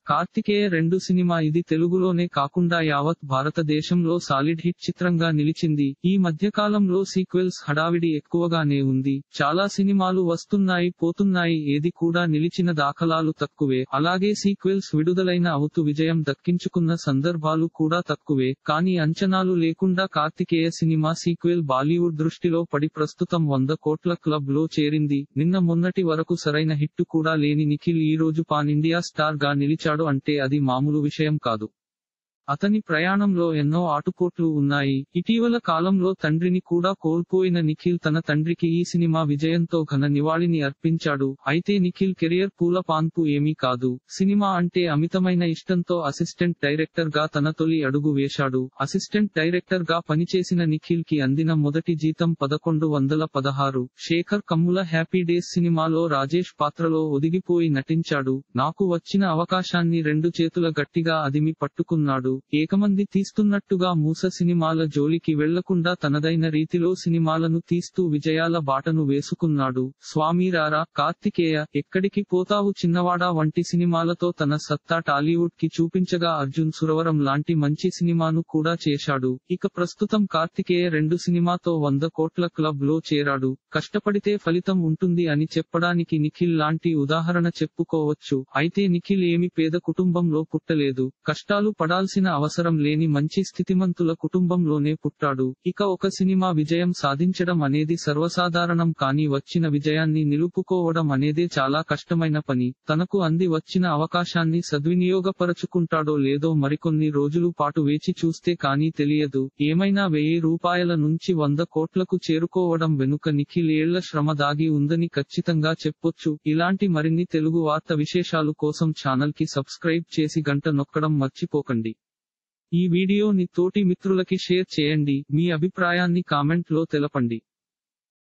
కార్తికేయ రెండు సినిమా ఇది తెలుగులోనే కాకుండా యావత్ భారతదేశంలో సాలిడ్ హిట్ చిత్రంగా నిలిచింది ఈ మధ్యకాలంలో సీక్వెల్స్ హడావిడి ఎక్కువగానే ఉంది చాలా సినిమాలు వస్తున్నాయి పోతున్నాయి ఏది కూడా నిలిచిన దాఖలాలు తక్కువే అలాగే సీక్వెల్స్ విడుదలైన అవుతూ విజయం దక్కించుకున్న సందర్భాలు కూడా తక్కువే కానీ అంచనాలు లేకుండా కార్తికేయ సినిమా సీక్వెల్ బాలీవుడ్ దృష్టిలో పడి ప్రస్తుతం వంద కోట్ల క్లబ్ లో చేరింది నిన్న మొన్నటి వరకు సరైన హిట్ కూడా లేని నిఖిల్ ఈ రోజు పాన్ ఇండియా స్టార్ గా నిలిచాడు అంటే అది మామూలు విషయం కాదు అతని ప్రయాణంలో ఎన్నో ఆటుపోట్లు ఉన్నాయి ఇటీవల కాలంలో తండ్రిని కూడా కోల్పోయిన నిఖిల్ తన తండ్రికి ఈ సినిమా విజయంతో ఘన నివాళిని అర్పించాడు అయితే నిఖిల్ కెరియర్ పూల పాన్పు ఏమీ కాదు సినిమా అంటే అమితమైన ఇష్టంతో అసిస్టెంట్ డైరెక్టర్ గా తన తొలి అడుగు వేశాడు అసిస్టెంట్ డైరెక్టర్ గా పనిచేసిన నిఖిల్ కి అందిన మొదటి జీతం పదకొండు వందల పదహారు శేఖర్ కమ్ముల హ్యాపీ డేస్ సినిమాలో రాజేష్ పాత్రలో ఒదిగిపోయి నటించాడు నాకు వచ్చిన అవకాశాన్ని రెండు చేతుల గట్టిగా అదిమి పట్టుకున్నాడు ఏకమంది తీస్తున్నట్టుగా మూస సినిమాల జోలికి వెళ్లకుండా తనదైన రీతిలో సినిమాలను తీస్తూ విజయాల బాటను వేసుకున్నాడు స్వామిరారా కార్తికేయ ఎక్కడికి పోతావు చిన్నవాడా వంటి సినిమాలతో తన సత్తా టాలీవుడ్ కి చూపించగా అర్జున్ సురవరం లాంటి మంచి సినిమాను కూడా చేశాడు ఇక ప్రస్తుతం కార్తికేయ రెండు సినిమాతో వంద కోట్ల క్లబ్ లో చేరాడు కష్టపడితే ఫలితం ఉంటుంది అని చెప్పడానికి నిఖిల్ లాంటి ఉదాహరణ చెప్పుకోవచ్చు అయితే నిఖిల్ ఏమి పేద కుటుంబంలో పుట్టలేదు కష్టాలు పడాల్సిన అవసరం లేని మంచి స్థితిమంతుల కుటుంబంలోనే పుట్టాడు ఇక ఒక సినిమా విజయం సాధించడం అనేది సర్వసాధారణం కానీ వచ్చిన విజయాన్ని నిలుపుకోవడం అనేదే చాలా కష్టమైన పని తనకు అంది వచ్చిన అవకాశాన్ని సద్వినియోగపరచుకుంటాడో లేదో మరికొన్ని రోజులు పాటు వేచి చూస్తే కానీ తెలియదు ఏమైనా వెయ్యి రూపాయల నుంచి వంద కోట్లకు చేరుకోవడం వెనుక నిఖిల్ ఏళ్ల శ్రమ దాగి ఉందని ఖచ్చితంగా చెప్పొచ్చు ఇలాంటి మరిన్ని తెలుగు వార్త విశేషాలు కోసం ఛానల్ కి సబ్స్క్రైబ్ చేసి గంట నొక్కడం మర్చిపోకండి ఈ వీడియోని తోటి మిత్రులకి షేర్ చేయండి మీ అభిప్రాయాన్ని కామెంట్ లో తెలపండి